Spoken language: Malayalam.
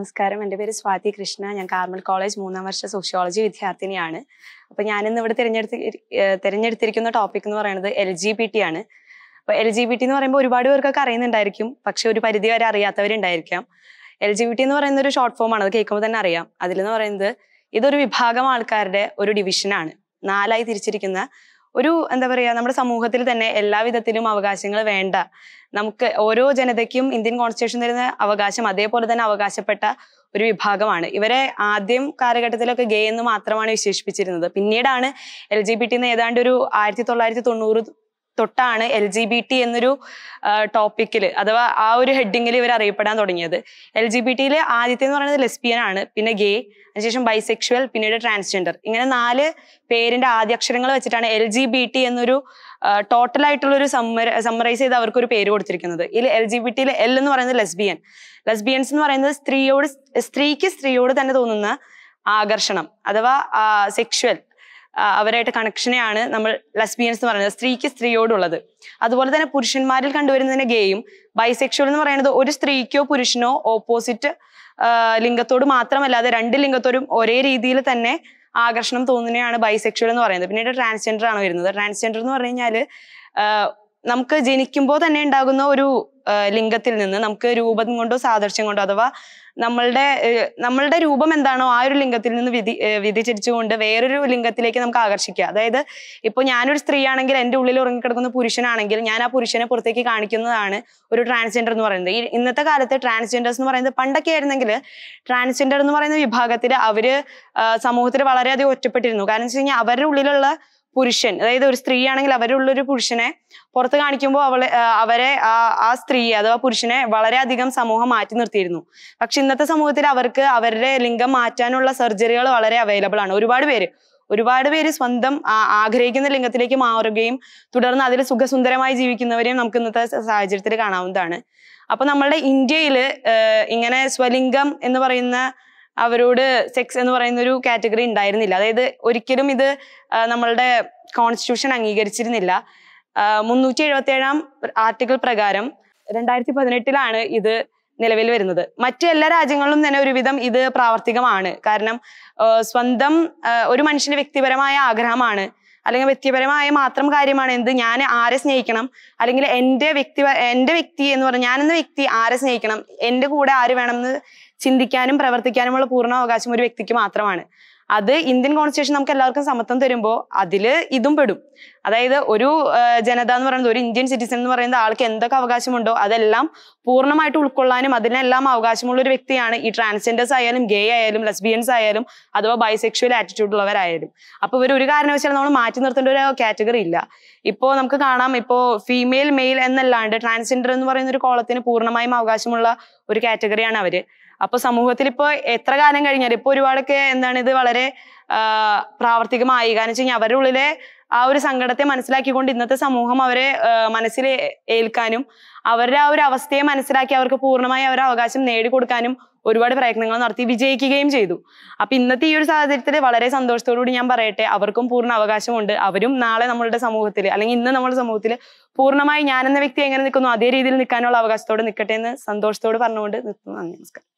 നമസ്കാരം എൻ്റെ പേര് സ്വാതി കൃഷ്ണ ഞാൻ കാർമൽ കോളേജ് മൂന്നാം വർഷ സോഷ്യോളജി വിദ്യാർത്ഥിനിയാണ് അപ്പോൾ ഞാനിന്ന് ഇവിടെ തിരഞ്ഞെടുത്ത് ഏഹ് തിരഞ്ഞെടുത്തിരിക്കുന്ന ടോപ്പിക് എന്ന് പറയുന്നത് എൽ ജി ബി ടി ആണ് അപ്പോൾ എൽ ജി ബി ടി എന്ന് പറയുമ്പോൾ ഒരുപാട് പേർക്കൊക്കെ അറിയുന്നുണ്ടായിരിക്കും പക്ഷെ ഒരു പരിധി വരെ അറിയാത്തവരുണ്ടായിരിക്കാം എൽ ജി ബി ടി എന്ന് പറയുന്ന ഒരു ഷോർട്ട് ഫോം ആണ് അത് കേൾക്കുമ്പോൾ തന്നെ അറിയാം അതിലെന്ന് പറയുന്നത് ഇതൊരു വിഭാഗം ആൾക്കാരുടെ ഒരു ഡിവിഷനാണ് നാലായി തിരിച്ചിരിക്കുന്ന ഒരു എന്താ പറയുക നമ്മുടെ സമൂഹത്തിൽ തന്നെ എല്ലാ വിധത്തിലും അവകാശങ്ങൾ വേണ്ട നമുക്ക് ഓരോ ജനതയ്ക്കും ഇന്ത്യൻ കോൺസ്റ്റിറ്റ്യൂഷൻ തരുന്ന അവകാശം അതേപോലെ തന്നെ അവകാശപ്പെട്ട ഒരു വിഭാഗമാണ് ഇവരെ ആദ്യം കാലഘട്ടത്തിലൊക്കെ ഗേ എന്ന് മാത്രമാണ് വിശേഷിപ്പിച്ചിരുന്നത് പിന്നീടാണ് എൽ ജി ബി ടി എന്ന് ഏതാണ്ട് ഒരു ആയിരത്തി തൊള്ളായിരത്തി തൊണ്ണൂറ് തൊട്ടാണ് എൽ ജി ബി ടി എന്നൊരു ടോപ്പിക്കിൽ അഥവാ ആ ഒരു ഹെഡിങ്ങിൽ ഇവർ അറിയപ്പെടാൻ തുടങ്ങിയത് എൽ ജി ബി ടിയിൽ ആദ്യത്തെ എന്ന് പറയുന്നത് ലെസ്ബിയൻ ആണ് പിന്നെ ഗേ അതിനുശേഷം ബൈസെക്ഷുവൽ പിന്നീട് ട്രാൻസ്ജെൻഡർ ഇങ്ങനെ നാല് പേരിന്റെ ആദ്യാക്ഷരങ്ങൾ വെച്ചിട്ടാണ് എൽ ജി ബി ടി എന്നൊരു ടോട്ടൽ ആയിട്ടുള്ള ഒരു സമ്മറൈസ് ചെയ്ത് അവർക്ക് ഒരു പേര് കൊടുത്തിരിക്കുന്നത് ഇതിൽ എൽ ജി ബി ടിയിൽ എൽ എന്ന് പറയുന്നത് ലെസ്ബിയൻ ലെസ്ബിയൻസ് എന്ന് പറയുന്നത് സ്ത്രീയോട് സ്ത്രീക്ക് സ്ത്രീയോട് തന്നെ തോന്നുന്ന ആകർഷണം അഥവാ സെക്ഷുവൽ അവരായിട്ട് കണക്ഷനെയാണ് നമ്മൾ ലെസ്ബിയൻസ് എന്ന് പറയുന്നത് സ്ത്രീക്ക് സ്ത്രീയോടുള്ളത് അതുപോലെ തന്നെ പുരുഷന്മാരിൽ കണ്ടുവരുന്നതിന് ഗേയും ബൈസെക്ഷുവൽ എന്ന് പറയുന്നത് ഒരു സ്ത്രീക്കോ പുരുഷനോ ഓപ്പോസിറ്റ് ലിംഗത്തോട് മാത്രമല്ലാതെ രണ്ട് ലിംഗത്തോടും ഒരേ രീതിയിൽ തന്നെ ആകർഷണം തോന്നുന്നതാണ് ബൈസെക്ഷുവൽ എന്ന് പറയുന്നത് പിന്നീട് ട്രാൻസ്ജെൻഡർ ആണ് വരുന്നത് ട്രാൻസ്ജെൻഡർ എന്ന് പറഞ്ഞു കഴിഞ്ഞാല് നമുക്ക് ജനിക്കുമ്പോൾ തന്നെ ഉണ്ടാകുന്ന ഒരു ലിംഗത്തിൽ നിന്ന് നമുക്ക് രൂപം കൊണ്ടോ സാദൃശ്യം കൊണ്ടോ അഥവാ നമ്മളുടെ നമ്മളുടെ രൂപം എന്താണോ ആ ഒരു ലിംഗത്തിൽ നിന്ന് വിധി വ്യതിചരിച്ചുകൊണ്ട് വേറൊരു ലിംഗത്തിലേക്ക് നമുക്ക് ആകർഷിക്കുക അതായത് ഇപ്പൊ ഞാനൊരു സ്ത്രീയാണെങ്കിൽ എൻ്റെ ഉള്ളിൽ ഉറങ്ങിക്കിടക്കുന്ന പുരുഷനാണെങ്കിൽ ഞാൻ ആ പുരുഷനെ പുറത്തേക്ക് കാണിക്കുന്നതാണ് ഒരു ട്രാൻസ്ജെൻഡർ എന്ന് പറയുന്നത് ഈ ഇന്നത്തെ കാലത്ത് ട്രാൻസ്ജെൻഡേഴ്സ് എന്ന് പറയുന്നത് പണ്ടൊക്കെ ആയിരുന്നെങ്കിൽ ട്രാൻസ്ജെൻഡർ എന്ന് പറയുന്ന വിഭാഗത്തിൽ അവര് സമൂഹത്തിൽ വളരെയധികം ഒറ്റപ്പെട്ടിരുന്നു കാരണം വെച്ച് കഴിഞ്ഞാൽ അവരുടെ ഉള്ളിലുള്ള പുരുഷൻ അതായത് ഒരു സ്ത്രീ ആണെങ്കിൽ അവരുടെ ഉള്ളൊരു പുരുഷനെ പുറത്ത് കാണിക്കുമ്പോൾ അവളെ അവരെ ആ ആ സ്ത്രീ അഥവാ പുരുഷനെ വളരെയധികം സമൂഹം മാറ്റി നിർത്തിയിരുന്നു പക്ഷെ ഇന്നത്തെ സമൂഹത്തിൽ അവർക്ക് അവരുടെ ലിംഗം മാറ്റാനുള്ള സർജറികൾ വളരെ അവൈലബിൾ ആണ് ഒരുപാട് പേര് ഒരുപാട് പേര് സ്വന്തം ആഗ്രഹിക്കുന്ന ലിംഗത്തിലേക്ക് മാറുകയും തുടർന്ന് അതിൽ സുഖസുന്ദരമായി ജീവിക്കുന്നവരെയും നമുക്ക് ഇന്നത്തെ സാഹചര്യത്തിൽ കാണാവുന്നതാണ് അപ്പൊ നമ്മളുടെ ഇന്ത്യയിൽ ഇങ്ങനെ സ്വലിംഗം എന്ന് പറയുന്ന അവരോട് സെക്സ് എന്ന് പറയുന്ന ഒരു കാറ്റഗറി ഉണ്ടായിരുന്നില്ല അതായത് ഒരിക്കലും ഇത് നമ്മളുടെ കോൺസ്റ്റിറ്റ്യൂഷൻ അംഗീകരിച്ചിരുന്നില്ല മുന്നൂറ്റി എഴുപത്തി ഏഴാം ആർട്ടിക്കിൾ പ്രകാരം രണ്ടായിരത്തി പതിനെട്ടിലാണ് ഇത് നിലവിൽ വരുന്നത് മറ്റു എല്ലാ രാജ്യങ്ങളിലും തന്നെ ഒരുവിധം ഇത് പ്രാവർത്തികമാണ് കാരണം സ്വന്തം ഒരു മനുഷ്യന്റെ വ്യക്തിപരമായ ആഗ്രഹമാണ് അല്ലെങ്കിൽ വ്യക്തിപരമായ മാത്രം കാര്യമാണ് എന്ത് ഞാൻ ആരെ സ്നേഹിക്കണം അല്ലെങ്കിൽ എൻ്റെ വ്യക്തി എൻ്റെ വ്യക്തി എന്ന് പറഞ്ഞാൽ ഞാനെന്ന വ്യക്തി ആരെ സ്നേഹിക്കണം എൻ്റെ കൂടെ ആര് വേണമെന്ന് ചിന്തിക്കാനും പ്രവർത്തിക്കാനുമുള്ള പൂർണ്ണ അവകാശം ഒരു വ്യക്തിക്ക് മാത്രമാണ് അത് ഇന്ത്യൻ കോൺസ്റ്റിറ്റ്യൂഷൻ നമുക്ക് എല്ലാവർക്കും സമത്വം തരുമ്പോൾ അതില് ഇതും പെടും അതായത് ഒരു ജനത എന്ന് പറയുന്നത് ഒരു ഇന്ത്യൻ സിറ്റിസൺ എന്ന് പറയുന്ന ആൾക്ക് എന്തൊക്കെ അവകാശമുണ്ടോ അതെല്ലാം പൂർണ്ണമായിട്ട് ഉൾക്കൊള്ളാനും അതിനെല്ലാം അവകാശമുള്ള ഒരു വ്യക്തിയാണ് ഈ ട്രാൻസ്ജെൻഡേഴ്സ് ആയാലും ഗേ ആയാലും ലെസ്ബിയൻസ് ആയാലും അഥവാ ബൈസെക്ഷുവൽ ആറ്റിറ്റ്യൂഡ് ഉള്ളവരായാലും അപ്പൊ ഇവർ ഒരു കാരണവശാലും നമ്മൾ മാറ്റി നിർത്തേണ്ട ഒരു കാറ്റഗറി ഇല്ല ഇപ്പോ നമുക്ക് കാണാം ഇപ്പോ ഫീമെയിൽ മെയിൽ എന്നല്ലാണ്ട് ട്രാൻസ്ജെൻഡർ എന്ന് പറയുന്ന ഒരു കോളത്തിന് പൂർണ്ണമായും അവകാശമുള്ള ഒരു കാറ്റഗറിയാണ് അവര് അപ്പൊ സമൂഹത്തിൽ ഇപ്പൊ എത്ര കാലം കഴിഞ്ഞാൽ ഇപ്പൊ ഒരുപാടൊക്കെ എന്താണ് ഇത് വളരെ പ്രാവർത്തികമായി കാരണം വെച്ച് കഴിഞ്ഞാൽ അവരുടെ ഉള്ളിലെ ആ ഒരു സങ്കടത്തെ മനസ്സിലാക്കിക്കൊണ്ട് ഇന്നത്തെ സമൂഹം അവരെ മനസ്സിൽ ഏൽക്കാനും അവരുടെ ആ ഒരു അവസ്ഥയെ മനസ്സിലാക്കി അവർക്ക് പൂർണ്ണമായി അവരുടെ അവകാശം നേടിക്കൊടുക്കാനും ഒരുപാട് പ്രയത്നങ്ങൾ നടത്തി വിജയിക്കുകയും ചെയ്തു അപ്പൊ ഇന്നത്തെ ഈ ഒരു സാഹചര്യത്തിൽ വളരെ സന്തോഷത്തോടുകൂടി ഞാൻ പറയട്ടെ അവർക്കും പൂർണ്ണ അവകാശമുണ്ട് അവരും നാളെ നമ്മളുടെ സമൂഹത്തിൽ അല്ലെങ്കിൽ ഇന്ന് നമ്മുടെ സമൂഹത്തിൽ പൂർണ്ണമായി ഞാൻ എന്ന വ്യക്തി എങ്ങനെ നിൽക്കുന്നു അതേ രീതിയിൽ നിൽക്കാനുള്ള അവകാശത്തോടെ നിൽക്കട്ടെ എന്ന് സന്തോഷത്തോട് പറഞ്ഞുകൊണ്ട് നിർത്തുന്നു നന്ദി നമസ്കാരം